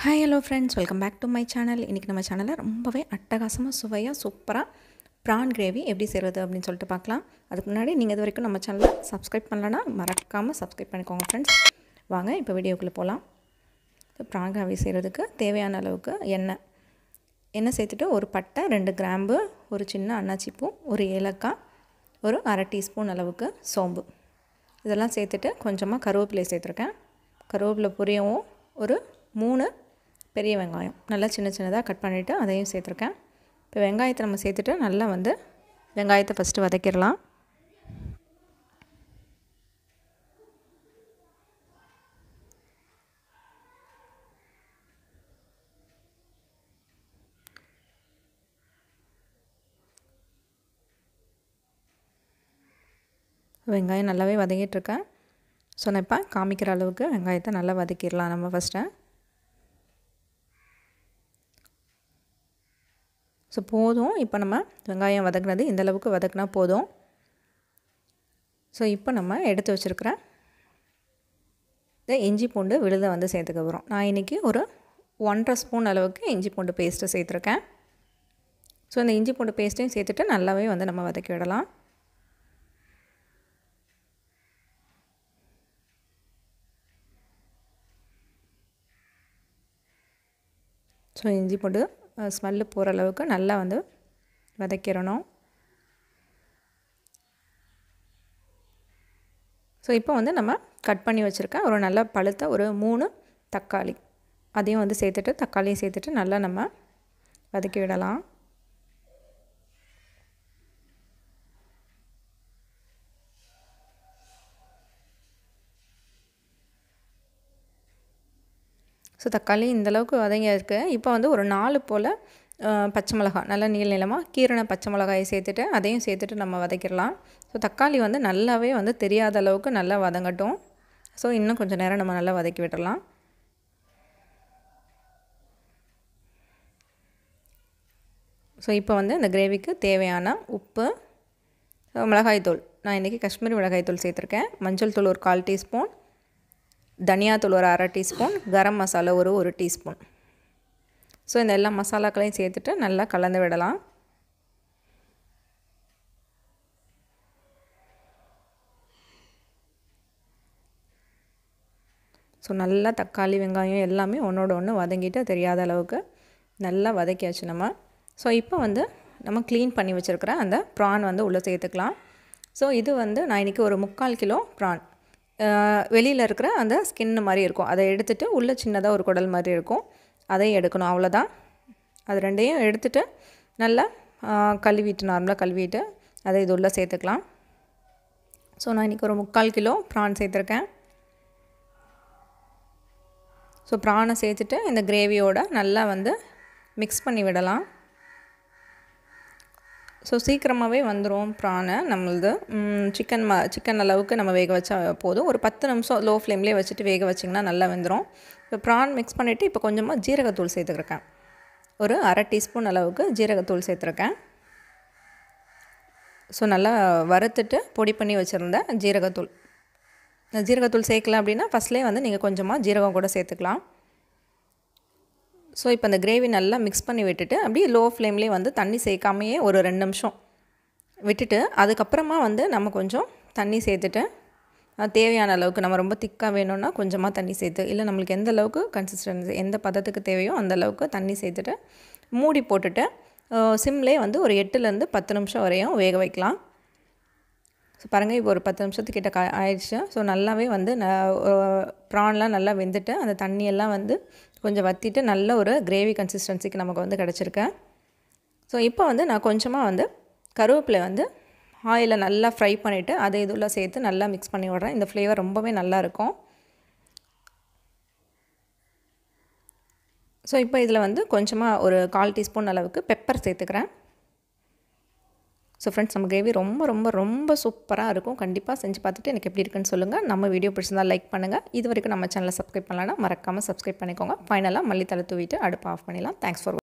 hi hello friends welcome back to my channel இன்றைக்கி நம்ம சேனலில் ரொம்பவே அட்டகாசமாக சுவையாக சூப்பராக ப்ரான் கிரேவி எப்படி செய்கிறது அப்படின்னு சொல்லிட்டு பார்க்கலாம் அதுக்கு முன்னாடி நீங்கள் இது வரைக்கும் நம்ம சேனலை சப்ஸ்கிரைப் பண்ணலன்னா மறக்காமல் சப்ஸ்கிரைப் பண்ணிக்கோங்க ஃப்ரெண்ட்ஸ் வாங்க இப்போ வீடியோக்குள்ளே போகலாம் ப்ரான் கிரேவி செய்கிறதுக்கு தேவையான அளவுக்கு எண்ணெய் எண்ணெய் சேர்த்துட்டு ஒரு பட்டை ரெண்டு கிராம்பு ஒரு சின்ன அன்னாச்சிப்பூ ஒரு ஏலக்காய் ஒரு அரை டீஸ்பூன் அளவுக்கு சோம்பு இதெல்லாம் சேர்த்துட்டு கொஞ்சமாக கருவேப்பிலை சேர்த்துருக்கேன் கருவேப்பிலை பொரியவும் ஒரு மூணு பெரிய வெங்காயம் நல்லா சின்ன சின்னதாக கட் பண்ணிவிட்டு அதையும் சேர்த்துருக்கேன் இப்போ வெங்காயத்தை நம்ம சேர்த்துட்டு நல்லா வந்து வெங்காயத்தை ஃபஸ்ட்டு வதக்கிடலாம் வெங்காயம் நல்லாவே வதங்கிட்டுருக்கேன் ஸோ நான் இப்போ காமிக்கிற அளவுக்கு வெங்காயத்தை நல்லா வதக்கிடலாம் நம்ம ஃபஸ்ட்டு ஸோ போதும் இப்போ நம்ம வெங்காயம் வதக்குனது இந்த அளவுக்கு வதக்குனா போதும் ஸோ இப்போ நம்ம எடுத்து வச்சுருக்கிற இந்த இஞ்சி பூண்டு விழுதை வந்து சேர்த்துக்க போகிறோம் நான் இன்றைக்கி ஒரு ஒன்றரை ஸ்பூன் அளவுக்கு இஞ்சி பூண்டு பேஸ்ட்டு சேர்த்துருக்கேன் ஸோ இந்த இஞ்சி பூண்டு பேஸ்ட்டையும் சேர்த்துட்டு நல்லாவே வந்து நம்ம வதக்கி விடலாம் ஸோ இஞ்சி பூண்டு ஸ்மெல்லு போகிற அளவுக்கு நல்லா வந்து வதக்கிடணும் ஸோ இப்போ வந்து நம்ம கட் பண்ணி வச்சுருக்க ஒரு நல்ல பழுத்த ஒரு மூணு தக்காளி அதையும் வந்து சேர்த்துட்டு தக்காளியும் சேர்த்துட்டு நல்லா நம்ம வதக்கி விடலாம் ஸோ தக்காளி இந்தளவுக்கு வதங்கி இருக்குது இப்போ வந்து ஒரு நாலு போல் பச்சை மிளகா நல்லா நீள நீளமாக கீரண பச்சை மிளகாயை சேர்த்துட்டு அதையும் சேர்த்துட்டு நம்ம வதக்கிடலாம் ஸோ தக்காளி வந்து நல்லாவே வந்து தெரியாத அளவுக்கு நல்லா வதங்கட்டும் ஸோ இன்னும் கொஞ்சம் நேரம் நம்ம நல்லா வதக்கி விட்டுடலாம் ஸோ இப்போ வந்து இந்த கிரேவிக்கு தேவையான உப்பு மிளகாய்த்தூள் நான் இன்றைக்கி காஷ்மீரி மிளகாய்த்தூள் சேர்த்துருக்கேன் மஞ்சள் தூள் ஒரு கால் டீஸ்பூன் தனியாத்தூள் ஒரு அரை டீஸ்பூன் கரம் மசாலா ஒரு ஒரு டீஸ்பூன் ஸோ இந்த எல்லா மசாலாக்களையும் சேர்த்துட்டு நல்லா கலந்து விடலாம் ஸோ நல்லா தக்காளி வெங்காயம் எல்லாமே ஒன்றோட ஒன்று வதங்கிட்டு தெரியாத அளவுக்கு நல்லா வதக்கியாச்சு நம்ம ஸோ இப்போ வந்து நம்ம க்ளீன் பண்ணி வச்சுருக்கிற அந்த ப்ரான் வந்து உள்ளே சேர்த்துக்கலாம் ஸோ இது வந்து நான் இன்றைக்கி ஒரு முக்கால் கிலோ ப்ரான் வெளியில் இருக்கிற அந்த ஸ்கின் மாதிரி இருக்கும் அதை எடுத்துகிட்டு உள்ளே சின்னதாக ஒரு குடல் மாதிரி இருக்கும் அதையும் எடுக்கணும் அவ்வளோதான் அது ரெண்டையும் எடுத்துகிட்டு நல்லா கழுவிட்டு நார்மலாக கழுவிட்டு அதை இது உள்ளே சேர்த்துக்கலாம் ஸோ நான் இன்றைக்கி ஒரு முக்கால் கிலோ ப்ரான் சேர்த்துருக்கேன் ஸோ ப்ரானை சேர்த்துட்டு இந்த கிரேவியோட நல்லா வந்து மிக்ஸ் பண்ணி விடலாம் ஸோ சீக்கிரமாகவே வந்துடும் ப்ரானை நம்மளது சிக்கன் ம சிக்கன் அளவுக்கு நம்ம வேக வச்சா போதும் ஒரு பத்து நிமிஷம் லோ ஃப்ளேம்லேயே வச்சுட்டு வேக வச்சிங்கன்னா நல்லா வெந்துடும் இப்போ ப்ரான் மிக்ஸ் பண்ணிவிட்டு இப்போ கொஞ்சமாக ஜீரகத்தூள் சேர்த்துருக்கேன் ஒரு அரை டீஸ்பூன் அளவுக்கு ஜீரகத்தூள் சேர்த்துருக்கேன் ஸோ நல்லா வறுத்துட்டு பொடி பண்ணி வச்சுருந்த ஜீரகத்தூள் ஜீரகத்தூள் சேர்க்கல அப்படின்னா ஃபஸ்ட்லேயே வந்து நீங்கள் கொஞ்சமாக ஜீரகம் கூட சேர்த்துக்கலாம் ஸோ இப்போ இந்த கிரேவி நல்லா மிக்ஸ் பண்ணி விட்டுட்டு அப்படியே லோ ஃப்ளேம்லேயே வந்து தண்ணி சேர்க்காமையே ஒரு ரெண்டு நிமிஷம் விட்டுட்டு அதுக்கப்புறமா வந்து நம்ம கொஞ்சம் தண்ணி சேர்த்துட்டு தேவையான அளவுக்கு நம்ம ரொம்ப திக்காக வேணும்னா கொஞ்சமாக தண்ணி சேர்த்து இல்லை நம்மளுக்கு எந்த அளவுக்கு கன்சிஸ்டன்சி எந்த பதத்துக்கு தேவையோ அந்த அளவுக்கு தண்ணி சேர்த்துட்டு மூடி போட்டுட்டு சிம்லேயே வந்து ஒரு எட்டுலேருந்து பத்து நிமிஷம் வரையும் வேக வைக்கலாம் ஸோ பாருங்கள் இப்போ ஒரு பத்து நிமிஷத்துக்கிட்ட கா ஆயிடுச்சு ஸோ நல்லாவே வந்து ந ப்ரான்லாம் நல்லா வெந்துட்டு அந்த தண்ணியெல்லாம் வந்து கொஞ்சம் வற்றிட்டு நல்ல ஒரு கிரேவி கன்சிஸ்டன்சிக்கு நமக்கு வந்து கிடச்சிருக்கு ஸோ இப்போ வந்து நான் கொஞ்சமாக வந்து கருவேப்பிலை வந்து ஆயிலை நல்லா ஃப்ரை பண்ணிவிட்டு அதை இதுள்ள சேர்த்து நல்லா மிக்ஸ் பண்ணி விட்றேன் இந்த ஃப்ளேவர் ரொம்பவே நல்லாயிருக்கும் ஸோ இப்போ இதில் வந்து கொஞ்சமாக ஒரு கால் டீஸ்பூன் அளவுக்கு பெப்பர் சேர்த்துக்கிறேன் ஸோ ஃப்ரெண்ட்ஸ் நம்ம கிரேவி ரொம்ப ரொம்ப ரொம்ப சூப்பராக இருக்கும் கண்டிப்பாக செஞ்சு பார்த்துட்டு எனக்கு எப்படி இருக்குன்னு சொல்லுங்கள் நம்ம வீடியோ பிடிச்சிருந்தால் லைக் பண்ணுங்கள் இது வரைக்கும் நம்ம சேனலை சப்ஸ்கிரைப் பண்ணலான்னா மறக்காமல் சப்ஸ்கிரைப் பண்ணிக்கோங்க ஃபைனலாக மல்லித்தலை தூவிட்டு அடுப்பு ஆஃப் பண்ணிடலாம் தேங்க்ஸ் ஃபார்